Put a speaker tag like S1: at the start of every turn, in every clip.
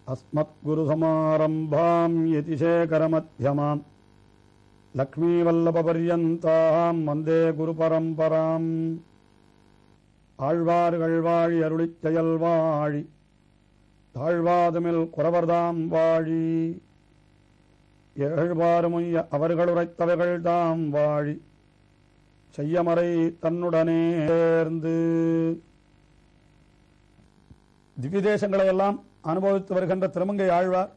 S1: अस्मत्गुरुसमारम्भाम् यतिशेखरमध्यमाम् லக்ஷ்மீவல்லபபர்யந்தாம் வந்தே குருபரம்பராம் ஆழ்வார்கள் வாழி அருளிச் செயல் வாழி தாழ்வாதுமில் குறவர்தாம் வாழி ஏழ்வாறுமுய்ய அவர்கள் உரைத்தவைகள் தாம் வாழி செய்யமறை தன்னுடனே சேர்ந்து திவ்ய தேசங்களை எல்லாம் அனுபவித்து வருகின்ற திருமங்கை ஆழ்வார்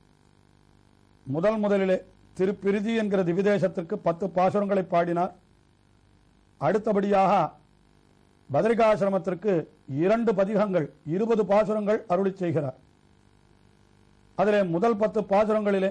S1: முதல் முதலிலே திருப்பிரிதி என்கிற திவிதேசத்திற்கு பத்து பாசுரங்களை பாடினார் அடுத்தபடியாக பத்ரிகாசிரமத்திற்கு இரண்டு பதிகங்கள் இருபது பாசுரங்கள் அருளி செய்கிறார் அதிலே முதல் பத்து பாசுரங்களிலே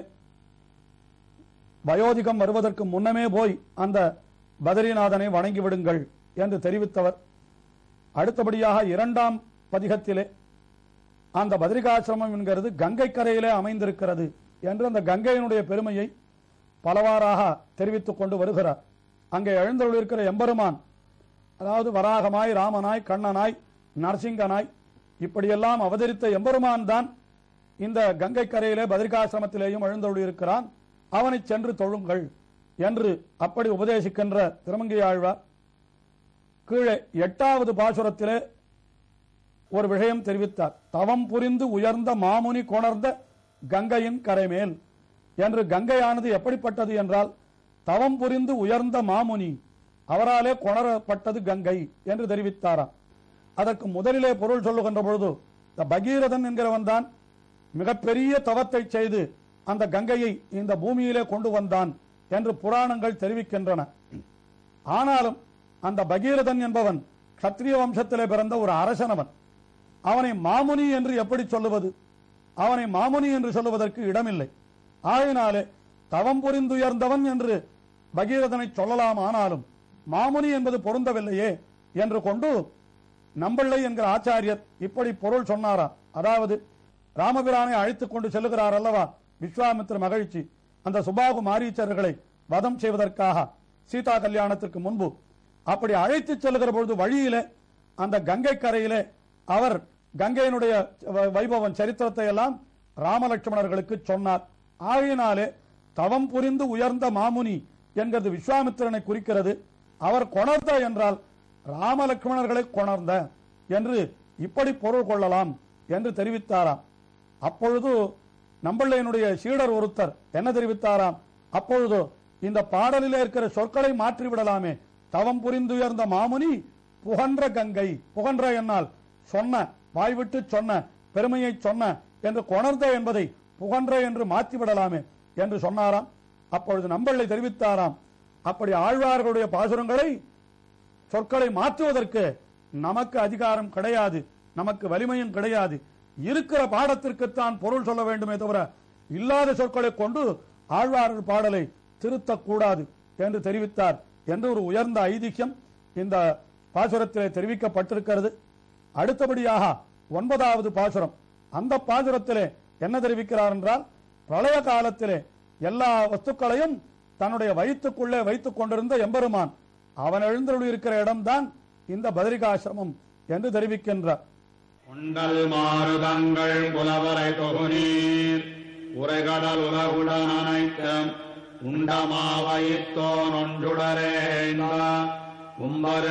S1: வயோதிகம் வருவதற்கு முன்னமே போய் அந்த பத்ரிநாதனை வணங்கி விடுங்கள் என்று தெரிவித்தவர் அடுத்தபடியாக இரண்டாம் பதிகத்திலே அந்த பத்ரிகாசிரமம் என்கிறது கங்கை கரையிலே அமைந்திருக்கிறது என்று அந்த கங்கையினுடைய பெருமையை பலவாறாக தெரிவித்துக் கொண்டு வருகிறார் அங்கே எழுந்தருளிருக்கிற எம்பெருமான் அதாவது வராகமாய் ராமனாய் கண்ணனாய் நரசிங்கனாய் இப்படியெல்லாம் அவதரித்த எம்பெருமான் தான் இந்த கங்கை கரையிலே பத்ரிகாசிரமத்திலேயும் எழுந்தருளியிருக்கிறான் அவனை சென்று தொழுங்கள் என்று அப்படி உபதேசிக்கின்ற திருமங்கை ஆழ்வார் கீழே எட்டாவது பாசுரத்திலே ஒரு விஷயம் தெரிவித்தார் தவம் புரிந்து உயர்ந்த மாமுனி கொணர்ந்த கங்கையின் கரைமேல் என்று கங்கையானது எப்படிப்பட்டது என்றால் தவம் புரிந்து உயர்ந்த மாமுனி அவராலே கொணரப்பட்டது கங்கை என்று தெரிவித்தாராம் அதற்கு முதலிலே பொருள் சொல்லுகின்ற பொழுது இந்த பகீரதன் என்கிறவன் தான் மிகப்பெரிய தவத்தை செய்து அந்த கங்கையை இந்த பூமியிலே கொண்டு வந்தான் என்று புராணங்கள் தெரிவிக்கின்றன ஆனாலும் அந்த பகீரதன் என்பவன் கத்திரிய வம்சத்திலே பிறந்த ஒரு அரசனவன் அவனை மாமுனி என்று எப்படி சொல்லுவது அவனை மாமுனி என்று சொல்லுவதற்கு இடமில்லை ஆயினாலே தவம் புரிந்துயர்ந்தவன் என்று பகீரதனை சொல்லலாம் ஆனாலும் மாமுனி என்பது பொருந்தவில்லையே என்று கொண்டு நம்பிள்ளை என்கிற ஆச்சாரியர் இப்படி பொருள் சொன்னாராம் அதாவது ராமபிரானை அழைத்துக் கொண்டு செல்லுகிறார் அல்லவா விஸ்வாமித்திர மகிழ்ச்சி அந்த சுபாகு மாரீச்சர்களை வதம் செய்வதற்காக சீதா கல்யாணத்திற்கு முன்பு அப்படி அழைத்துச் செல்லுகிற பொழுது வழியிலே அந்த கங்கை கரையிலே அவர் கங்கையினுடைய வ- வைபவம் சரித்திரத்தை எல்லாம் ராமலட்சுமணர்களுக்கு சொன்னார் ஆகையினாலே தவம் புரிந்து உயர்ந்த மாமுனி என்கிறது விஸ்வாமித்திரனை குறிக்கிறது அவர் கொணர்ந்த என்றால் ராமலட்சுமணர்களை கொணர்ந்த என்று இப்படி பொருள் கொள்ளலாம் என்று தெரிவித்தாராம் அப்பொழுது நம்பள்ளையனுடைய சீடர் ஒருத்தர் என்ன தெரிவித்தாராம் அப்பொழுது இந்த பாடலிலே இருக்கிற சொற்களை மாற்றி விடலாமே தவம் புரிந்துயர்ந்த மாமுனி புகன்ற கங்கை புகன்ற என்னால் சொன்ன வாய்விட்டு சொன்ன பெருமையை சொன்ன என்று கொணர்ந்த என்பதை புகன்ற என்று மாற்றி விடலாமே என்று சொன்னாராம் அப்பொழுது நம்பள்ளை தெரிவித்தாராம் அப்படி ஆழ்வார்களுடைய பாசுரங்களை சொற்களை மாற்றுவதற்கு நமக்கு அதிகாரம் கிடையாது நமக்கு வலிமையும் கிடையாது இருக்கிற பாடத்திற்குத்தான் பொருள் சொல்ல வேண்டுமே தவிர இல்லாத சொற்களை கொண்டு ஆழ்வார்கள் பாடலை திருத்தக்கூடாது என்று தெரிவித்தார் என்று ஒரு உயர்ந்த ஐதிஹ்யம் இந்த பாசுரத்திலே தெரிவிக்கப்பட்டிருக்கிறது அடுத்தபடியாக ஒன்பதாவது பாசுரம் அந்த பாசுரத்திலே என்ன தெரிவிக்கிறார் என்றால் பிரளய காலத்திலே எல்லா வஸ்துக்களையும் தன்னுடைய வயிற்றுக்குள்ளே வைத்துக் கொண்டிருந்த எம்பெருமான் அவன் எழுந்தருளி இருக்கிற இடம்தான் இந்த பதரிகாசிரமம் என்று தெரிவிக்கின்றார்
S2: உண்டல் மாறுதங்கள் புலவரை தொகுநீர் உரைகடல் உலகுடன் அனைத்தும் உண்டமாவயித்தோன் ஒன்றுடரேந்த உம்பரு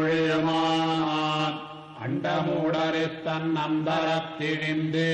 S2: மூழியமானான் அண்டமூடரித்தன் அந்தரத்திழிந்து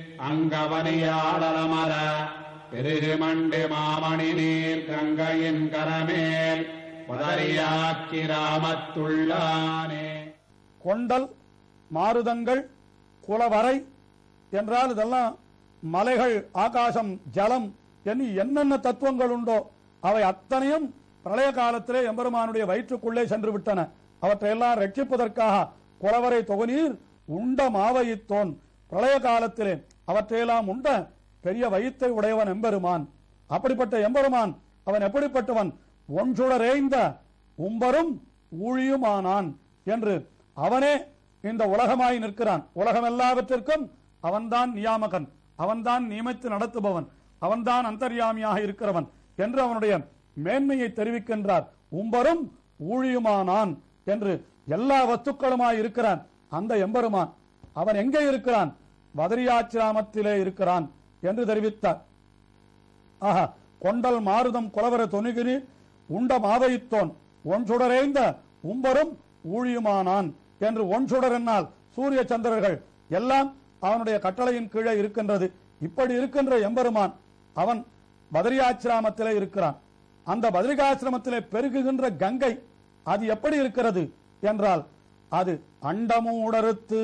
S2: அங்கவனியாளரமர பெருமண்டி மாமணி நீர் கங்கையின் கரமேல் பதறியாக்கி ராமத்துள்ளானே
S1: கொண்டல் மாருதங்கள் குலவரை என்றால் இதெல்லாம் மலைகள் ஆகாசம் ஜலம் என்று என்னென்ன தத்துவங்கள் உண்டோ அவை அத்தனையும் பிரளய காலத்திலே எம்பெருமானுடைய வயிற்றுக்குள்ளே சென்று விட்டன அவற்றையெல்லாம் ரட்சிப்பதற்காக குலவரை தொகுநீர் உண்ட மாவயித்தோன் பிரளய காலத்திலே அவற்றையெல்லாம் உண்ட பெரிய வயிற்றை உடையவன் எம்பெருமான் அப்படிப்பட்ட எம்பெருமான் அவன் எப்படிப்பட்டவன் ஒன்றுடரேய்ந்த உம்பரும் ஊழியுமானான் என்று அவனே இந்த உலகமாய் நிற்கிறான் உலகம் எல்லாவற்றிற்கும் அவன்தான் நியாமகன் அவன்தான் நியமித்து நடத்துபவன் அவன்தான் அந்தர்யாமியாக இருக்கிறவன் என்று அவனுடைய மேன்மையை தெரிவிக்கின்றார் உம்பரும் ஊழியுமானான் என்று எல்லா வஸ்துக்களுமாய் இருக்கிறான் அந்த எம்பெருமான் அவன் எங்கே இருக்கிறான் பதரியாச்சிராமத்திலே இருக்கிறான் என்று தெரிவித்தார் ஆஹா கொண்டல் மாருதம் குலவர தொணுகிரி உண்ட மாவைத்தோன் ஒன் சுடரேந்த உம்பரும் ஊழியுமானான் என்று ஒன் சுடர் என்னால் சூரிய சந்திரர்கள் எல்லாம் அவனுடைய கட்டளையின் கீழே இருக்கின்றது இப்படி இருக்கின்ற எம்பெருமான் அவன் பதரியாச்சிராமத்திலே இருக்கிறான் அந்த பதரிகாசிரமத்திலே பெருகுகின்ற கங்கை அது எப்படி இருக்கிறது என்றால் அது அண்டமூடறுத்து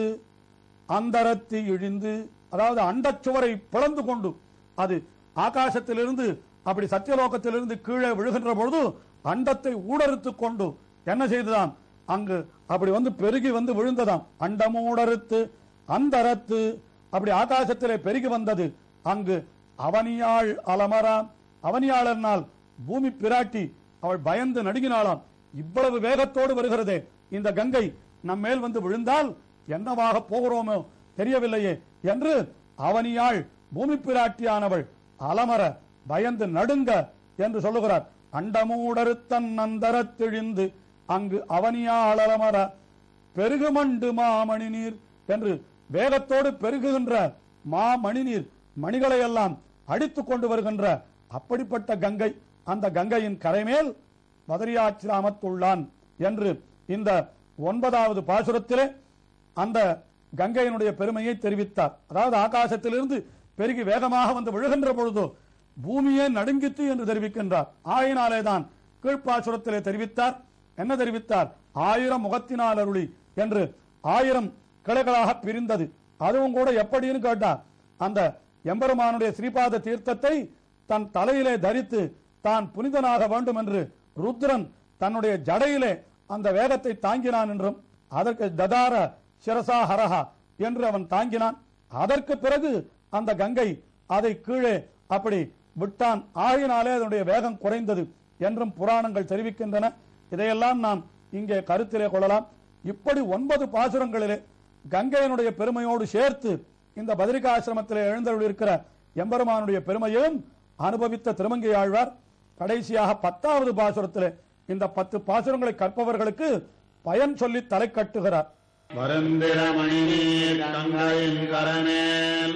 S1: அந்தரத்து இழிந்து அதாவது அண்டச் சுவரை பிளந்து கொண்டு அது ஆகாசத்திலிருந்து அப்படி சத்தியலோகத்திலிருந்து கீழே விழுகின்ற பொழுது அண்டத்தை ஊடறுத்துக் கொண்டு என்ன செய்ததாம் அங்கு அப்படி வந்து பெருகி வந்து விழுந்ததாம் அண்டமூடறுத்து அந்தரத்து அப்படி ஆகாசத்திலே பெருகி வந்தது அங்கு அவனியாள் அலமராம் அவனியாளர்னால் பூமி பிராட்டி அவள் பயந்து நடுங்கினாளாம் இவ்வளவு வேகத்தோடு வருகிறதே இந்த கங்கை நம் மேல் வந்து விழுந்தால் என்னவாக போகிறோமோ தெரியவில்லையே என்று அவனியாள் பூமி பிராட்டியானவள் அலமர பயந்து நடுங்க என்று சொல்லுகிறார் அண்டமூடறுத்தன் நந்தரத்திழிந்து அங்கு அவனியாள் அலமர பெருகுமண்டு மாமணி நீர் என்று வேகத்தோடு பெருகுகின்ற மாமணி நீர் மணிகளை எல்லாம் அடித்துக் கொண்டு வருகின்ற அப்படிப்பட்ட கங்கை அந்த கங்கையின் கரைமேல் மதுரையாச்சிராமத்துள்ளான் என்று இந்த ஒன்பதாவது பாசுரத்திலே அந்த கங்கையினுடைய பெருமையை தெரிவித்தார் அதாவது ஆகாசத்திலிருந்து பெருகி வேகமாக வந்து விழுகின்ற பொழுது பூமியே நடுங்கித்து என்று தெரிவிக்கின்றார் ஆயினாலேதான் கீழ்ப்பாசுரத்திலே தெரிவித்தார் என்ன தெரிவித்தார் ஆயிரம் முகத்தினால் அருளி என்று ஆயிரம் கிளைகளாக பிரிந்தது அதுவும் கூட எப்படின்னு கேட்டார் அந்த எம்பெருமானுடைய ஸ்ரீபாத தீர்த்தத்தை தன் தலையிலே தரித்து தான் புனிதனாக வேண்டும் என்று ருத்ரன் தன்னுடைய ஜடையிலே அந்த வேகத்தை தாங்கினான் என்றும் அதற்கு ததார சிரசா ஹரஹா என்று அவன் தாங்கினான் அதற்கு பிறகு அந்த கங்கை அதை கீழே அப்படி விட்டான் ஆகினாலே அதனுடைய வேகம் குறைந்தது என்றும் புராணங்கள் தெரிவிக்கின்றன இதையெல்லாம் நாம் இங்கே கருத்திலே கொள்ளலாம் இப்படி ஒன்பது பாசுரங்களிலே கங்கையினுடைய பெருமையோடு சேர்த்து இந்த பத்ரிகாசிரமத்திலே எழுந்தருளிருக்கிற எம்பெருமானுடைய பெருமையும் அனுபவித்த திருமங்கை ஆழ்வார் கடைசியாக பத்தாவது பாசுரத்திலே இந்த பத்து பாசுரங்களை கற்பவர்களுக்கு பயன் சொல்லி தலை கட்டுகிறார்
S2: வருந்திரமணி நீர் கங்கையின் கரமேல்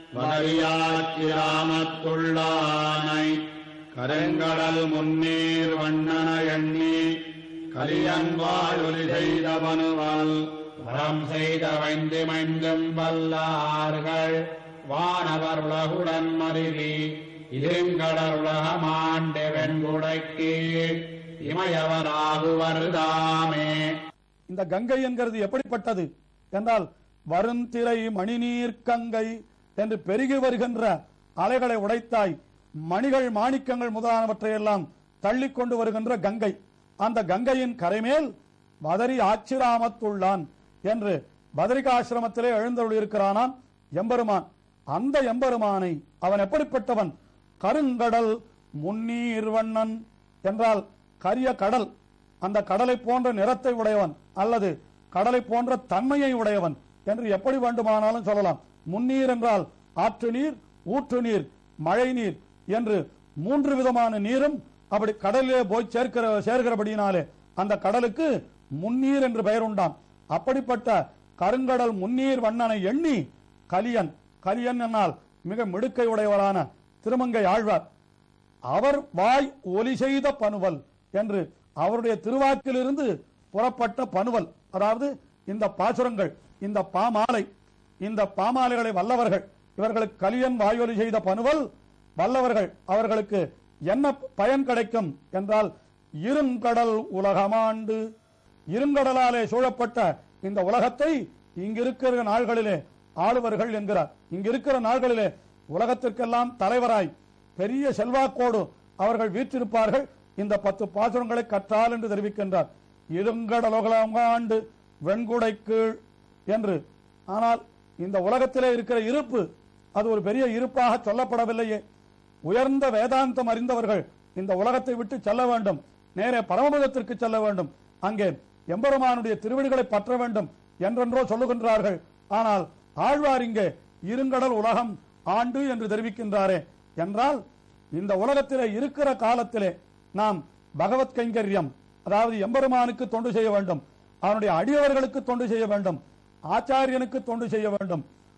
S2: வரையாக்கிராமத்துள்ளானை கருங்கடல் முன்னீர் வண்ணன எண்ணி கலியன்வாயொலி செய்த பனுவல் வரம் செய்த வைந்து மைந்தும் வல்லார்கள் வானவர் உலகுடன் மருவி இருங்கடல் உலகமாண்டு வெண்குடைக்கு இமயவராகுவர்தாமே
S1: இந்த கங்கை என்கிறது எப்படிப்பட்டது என்றால் வருந்திரை மணிநீர் கங்கை என்று பெருகி வருகின்ற அலைகளை உடைத்தாய் மணிகள் மாணிக்கங்கள் முதலானவற்றையெல்லாம் தள்ளிக் கொண்டு வருகின்ற கங்கை அந்த கங்கையின் கரைமேல் பதரி ஆச்சிராமத்துள்ளான் என்று பதரிகாசிரமத்திலே எழுந்தருளியிருக்கிறானாம் எம்பெருமான் அந்த எம்பெருமானை அவன் எப்படிப்பட்டவன் கருங்கடல் முன்னீர் வண்ணன் என்றால் கரிய கடல் அந்த கடலை போன்ற நிறத்தை உடையவன் அல்லது கடலை போன்ற தன்மையை உடையவன் என்று எப்படி வேண்டுமானாலும் சொல்லலாம் முன்னீர் என்றால் ஆற்று நீர் ஊற்று நீர் மழை நீர் என்று மூன்று விதமான நீரும் அப்படி கடலிலே போய் சேர்க்கிற சேர்க்கிறபடியினாலே அந்த கடலுக்கு முன்னீர் என்று பெயர் உண்டாம் அப்படிப்பட்ட கருங்கடல் முன்னீர் வண்ணனை எண்ணி கலியன் கலியன் என்னால் மிக மிடுக்கை உடையவரான திருமங்கை ஆழ்வார் அவர் வாய் ஒலி செய்த பனுவல் என்று அவருடைய திருவாக்கிலிருந்து புறப்பட்ட பனுவல் அதாவது இந்த பாசுரங்கள் இந்த பாமாலை இந்த பாமாலைகளை வல்லவர்கள் இவர்களுக்கு கலியன் வாயொலி செய்த பனுவல் வல்லவர்கள் அவர்களுக்கு என்ன பயன் கிடைக்கும் என்றால் இருங்கடல் உலகமாண்டு இருங்கடலாலே சூழப்பட்ட இந்த உலகத்தை இங்கிருக்கிற நாள்களிலே ஆளுவர்கள் என்கிறார் இங்கிருக்கிற நாள்களிலே உலகத்திற்கெல்லாம் தலைவராய் பெரிய செல்வாக்கோடு அவர்கள் வீற்றிருப்பார்கள் இந்த பத்து பாசுரங்களை கற்றால் என்று தெரிவிக்கின்றார் இருங்கடலோகலாண்டு வெண்குடை கீழ் என்று ஆனால் இந்த உலகத்திலே இருக்கிற இருப்பு அது ஒரு பெரிய இருப்பாக சொல்லப்படவில்லையே உயர்ந்த வேதாந்தம் அறிந்தவர்கள் இந்த உலகத்தை விட்டு செல்ல வேண்டும் நேரே பரமபதத்திற்கு செல்ல வேண்டும் அங்கே எம்பெருமானுடைய திருவடிகளை பற்ற வேண்டும் என்றென்றோ சொல்லுகின்றார்கள் ஆனால் ஆழ்வார் இங்கே இருங்கடல் உலகம் ஆண்டு என்று தெரிவிக்கின்றாரே என்றால் இந்த உலகத்திலே இருக்கிற காலத்திலே நாம் பகவத் கைங்கரியம் அதாவது எம்பெருமானுக்கு தொண்டு செய்ய வேண்டும் அவனுடைய அடியவர்களுக்கு தொண்டு செய்ய வேண்டும் ஆச்சாரியனுக்கு தொண்டு செய்ய வேண்டும்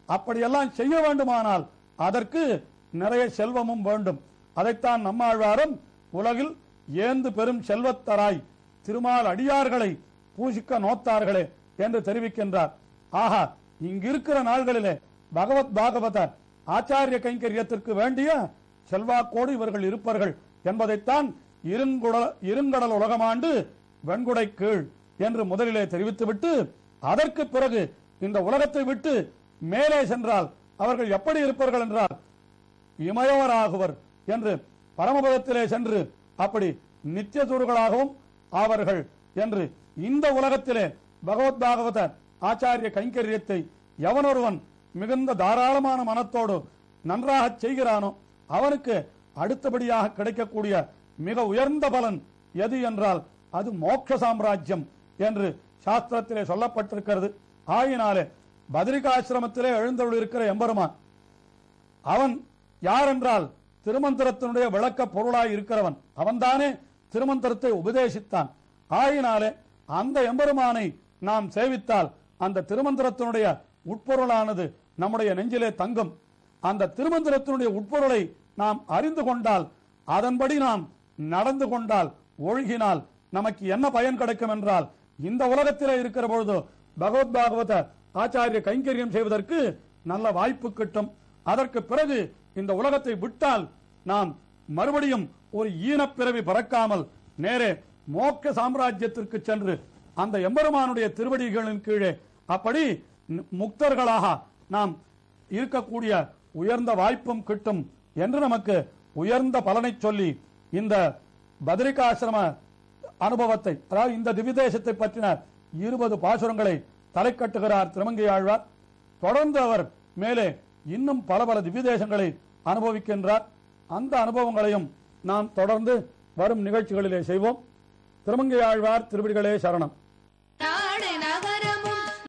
S1: அப்படியெல்லாம் செய்ய வேண்டுமானால் அதற்கு நிறைய செல்வமும் வேண்டும் அதைத்தான் நம்மாழ்வாரும் உலகில் ஏந்து பெரும் செல்வத்தராய் திருமால் அடியார்களை பூசிக்க நோத்தார்களே என்று தெரிவிக்கின்றார் ஆஹா இங்கிருக்கிற நாள்களிலே பகவத் பாகவத ஆச்சாரிய கைங்கரியத்திற்கு வேண்டிய செல்வாக்கோடு இவர்கள் இருப்பார்கள் என்பதைத்தான் இருங்குடல இருங்கடல் உலகமாண்டு வெண்குடை கீழ் என்று முதலிலே தெரிவித்துவிட்டு அதற்கு பிறகு இந்த உலகத்தை விட்டு மேலே சென்றால் அவர்கள் எப்படி இருப்பார்கள் என்றால் இமயவராகுவர் என்று பரமபதத்திலே சென்று அப்படி நித்தியசூர்களாகவும் ஆவார்கள் என்று இந்த உலகத்திலே பகவத் பாகவத ஆச்சாரிய கைங்கரியத்தை எவனொருவன் மிகுந்த தாராளமான மனத்தோடு நன்றாக செய்கிறானோ அவனுக்கு அடுத்தபடியாக கிடைக்கக்கூடிய மிக உயர்ந்த பலன் எது என்றால் அது மோட்ச சாம்ராஜ்யம் என்று சாஸ்திரத்திலே சொல்லப்பட்டிருக்கிறது ஆயினாலே பத்ரிகாசிரமத்திலே எழுந்தருள் இருக்கிற எம்பெருமான் அவன் யார் என்றால் திருமந்திரத்தினுடைய விளக்க பொருளாய் இருக்கிறவன் அவன்தானே திருமந்திரத்தை உபதேசித்தான் ஆயினாலே அந்த எம்பெருமானை நாம் சேவித்தால் அந்த திருமந்திரத்தினுடைய உட்பொருளானது நம்முடைய நெஞ்சிலே தங்கும் அந்த திருமந்திரத்தினுடைய உட்பொருளை நாம் அறிந்து கொண்டால் அதன்படி நாம் நடந்து கொண்டால் ஒழுகினால் நமக்கு என்ன பயன் கிடைக்கும் என்றால் இந்த உலகத்திலே இருக்கிற பொழுது பகவத் பாகவத ஆச்சாரிய கைங்கரியம் செய்வதற்கு நல்ல வாய்ப்பு கிட்டும் அதற்கு பிறகு இந்த உலகத்தை விட்டால் நாம் மறுபடியும் ஒரு ஈனப்பிறவி பறக்காமல் நேரே மோட்ச சாம்ராஜ்யத்திற்கு சென்று அந்த எம்பெருமானுடைய திருவடிகளின் கீழே அப்படி ந- முக்தர்களாக நாம் இருக்கக்கூடிய உயர்ந்த வாய்ப்பும் கிட்டும் என்று நமக்கு உயர்ந்த பலனை சொல்லி இந்த பத்ரிகாசிரம அனுபவத்தை அதாவது இந்த திவிதேசத்தை பற்றின இருபது பாசுரங்களை தலை கட்டுகிறார் திருமங்கை ஆழ்வார் தொடர்ந்து அவர் மேலே இன்னும் பல பல திவ்யதேசங்களை அனுபவிக்கின்றார் அந்த அனுபவங்களையும் நாம் தொடர்ந்து வரும் நிகழ்ச்சிகளிலே செய்வோம் திருமங்கை ஆழ்வார் திருவடிகளே சரணம்